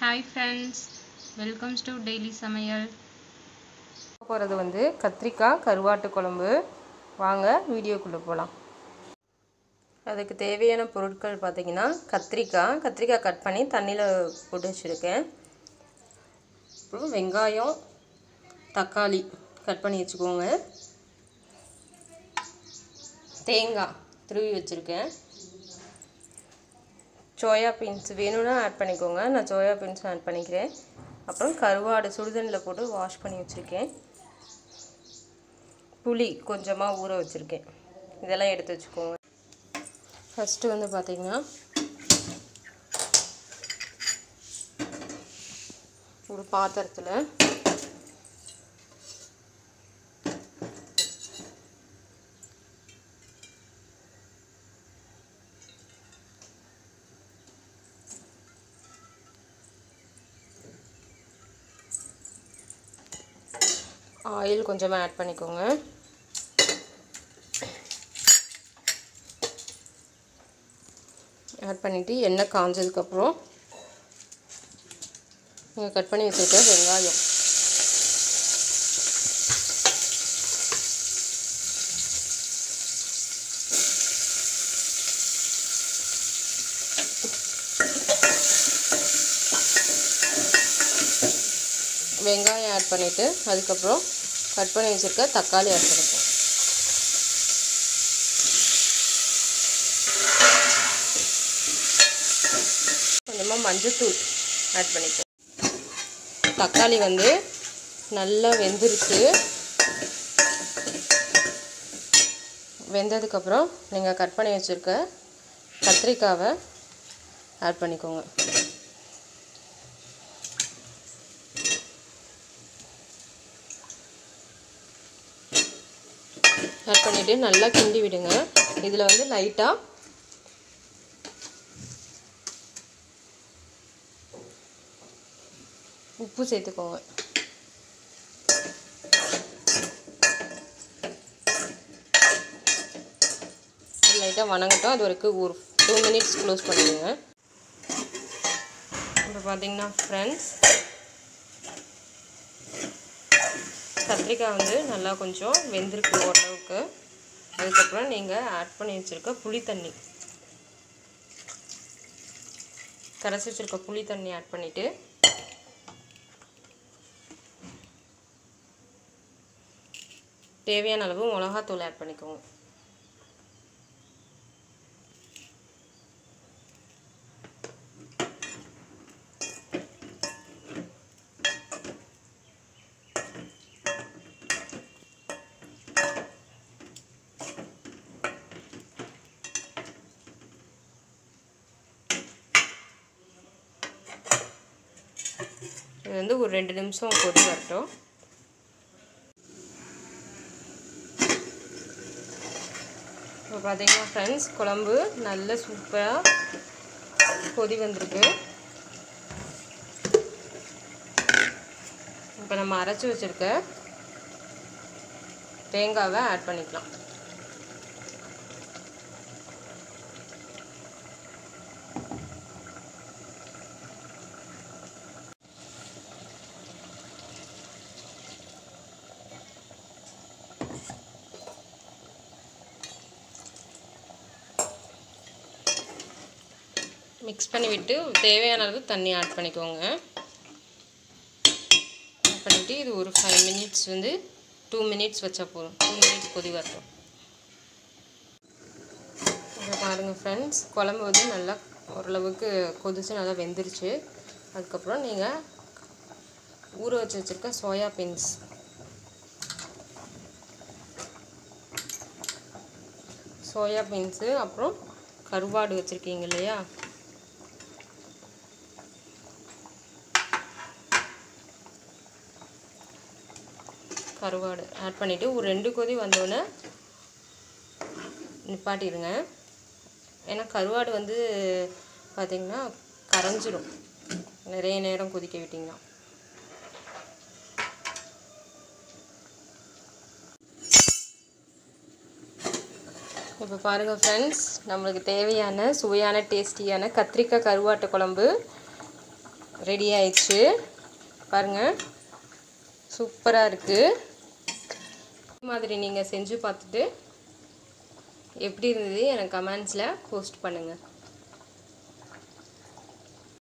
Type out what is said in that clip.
hi friends welcomes to daily சமையல் போகிறது வந்து கத்திரிக்காய் கருவாட்டு குழம்பு வாங்க வீடியோக்குள்ளே போகலாம் அதுக்கு தேவையான பொருட்கள் பார்த்திங்கன்னா கத்திரிக்காய் கத்திரிக்காய் கட் பண்ணி தண்ணியில் போட்டு வச்சுருக்கேன் அப்புறம் வெங்காயம் தக்காளி கட் பண்ணி வச்சுக்கோங்க தேங்காய் துருவி வச்சுருக்கேன் சோயா பீன்ஸ் வேணும்னா ஆட் பண்ணிக்கோங்க நான் சோயா பீன்ஸும் ஆட் பண்ணிக்கிறேன் அப்புறம் கருவாடு சுடுதண்ணில் போட்டு வாஷ் பண்ணி வச்சுருக்கேன் புளி கொஞ்சமாக ஊற வச்சுருக்கேன் இதெல்லாம் எடுத்து வச்சுக்கோங்க ஃபஸ்ட்டு வந்து பார்த்திங்கன்னா ஒரு பாத்திரத்தில் ஆயில் கொஞ்சமாக ஆட் பண்ணிக்கோங்க ஆட் பண்ணிவிட்டு எண்ணெய் காஞ்சதுக்கப்புறம் நீங்கள் கட் பண்ணி வச்சுருக்க வெங்காயம் வெங்காயம் ஆட் பண்ணிவிட்டு அதுக்கப்புறம் கட் பண்ணி வச்சுருக்க தக்காளி ஆட் பண்ணிப்போம் கொஞ்சமாக மஞ்சத்தூள் ஆட் பண்ணிப்போம் தக்காளி வந்து நல்லா வெந்துருச்சு வெந்ததுக்கப்புறம் நீங்கள் கட் பண்ணி வச்சுருக்க கத்திரிக்காவை ஆட் பண்ணிக்கோங்க ஆட் பண்ணிவிட்டு நல்லா கிண்டி விடுங்க இதில் வந்து லைட்டாக உப்பு சேர்த்துக்கோங்க லைட்டாக வணங்கட்டும் அது வரைக்கும் ஒரு டூ மினிட்ஸ் க்ளோஸ் பண்ணிடுங்க இப்போ பார்த்தீங்கன்னா ஃப்ரெண்ட்ஸ் கத்திரிக்காய் வந்து நல்லா கொஞ்சம் வெந்திருக்கு ஓரளவுக்கு அதுக்கப்புறம் நீங்கள் ஆட் பண்ணி வச்சுருக்க புளி தண்ணி கரைச்சி வச்சுருக்க புளி தண்ணி ஆட் பண்ணிவிட்டு தேவையான அளவு மிளகாத்தூள் ஆட் பண்ணிக்கோங்க இது வந்து ஒரு ரெண்டு நிமிஷம் கொதி வரட்டும் இப்போ பார்த்தீங்கன்னா ஃப்ரெண்ட்ஸ் குழம்பு நல்ல சூப்பராக கொதி வந்திருக்கு இப்போ நம்ம அரைச்சி வச்சுருக்க தேங்காவை ஆட் பண்ணிக்கலாம் மிக்ஸ் பண்ணி விட்டு தேவையான அளவு தண்ணி ஆட் பண்ணிக்கோங்க ஆட் பண்ணிவிட்டு இது ஒரு ஃபைவ் மினிட்ஸ் வந்து டூ மினிட்ஸ் வச்சா போதும் டூ மினிட்ஸ் கொதி வரட்டும் இப்போ பாருங்கள் ஃப்ரெண்ட்ஸ் குழம்பு வந்து நல்லா ஓரளவுக்கு கொதிச்சு நல்லா வெந்துருச்சு அதுக்கப்புறம் நீங்கள் ஊற வச்சு வச்சுருக்க சோயா பீன்ஸ் சோயா பீன்ஸு அப்புறம் கருவாடு வச்சுருக்கீங்க இல்லையா கருவாடு ஆட் பண்ணிவிட்டு ஒரு ரெண்டு கொதி வந்தோடனே நிப்பாட்டிடுங்க ஏன்னா கருவாடு வந்து பார்த்திங்கன்னா கரைஞ்சிரும் நிறைய நேரம் கொதிக்க விட்டிங்கன்னா இப்போ பாருங்கள் ஃப்ரெண்ட்ஸ் நம்மளுக்கு தேவையான சுவையான டேஸ்டியான கத்திரிக்காய் கருவாட்டு குழம்பு ரெடி ஆயிடுச்சு பாருங்கள் சூப்பராக இருக்குது இது மாதிரி நீங்கள் செஞ்சு பார்த்துட்டு எப்படி இருந்தது எனக்கு கமெண்ட்ஸில் போஸ்ட் பண்ணுங்கள்